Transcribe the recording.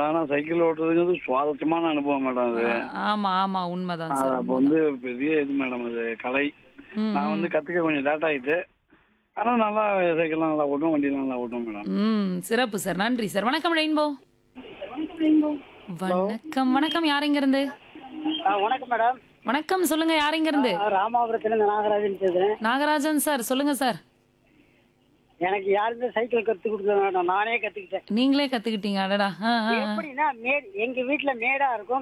Madam ஆனா cycle ஓட்டுறதுங்கிறது சுவாரஸ்யமான அனுபவம் மேடம் அது ஆமா ஆமா உண்மைதான் அது சார் அப்போ வந்து பெரிய இது மேடம் அது கலை ம், நான் வந்து கத்துக்க கொஞ்சம் லேட் ஆயிட்டு ஆனா நல்லா சைக்கிள்லாம் நல்லா ஓட்டும் வண்டிலாம் நல்லா ஓட்டும் மேடம் ம் சிறப்பு சார் நன்றி சார் வணக்கம் ரெயின்போ வணக்கம் வணக்கம் யார் இங்க இருந்து வணக்கம் மேடம் வணக்கம் சொல்லுங்க யார் இங்க இருந்து ராமாபுரத்துலேருந்து நாகராஜன் பேசுறேன் நாகராஜன் சார் சொல்லுங்க சார் எனக்கு யாருமே சைக்கிள் கத்து கொடுத்தது மேடம் நானே கத்துக்கிட்டேன் நீங்களே கத்துக்கிட்டீங்க அடடா ஆ, ஆ, ஆ. எப்படின்னா மே எங்க வீட்டுல மேடா இருக்கும்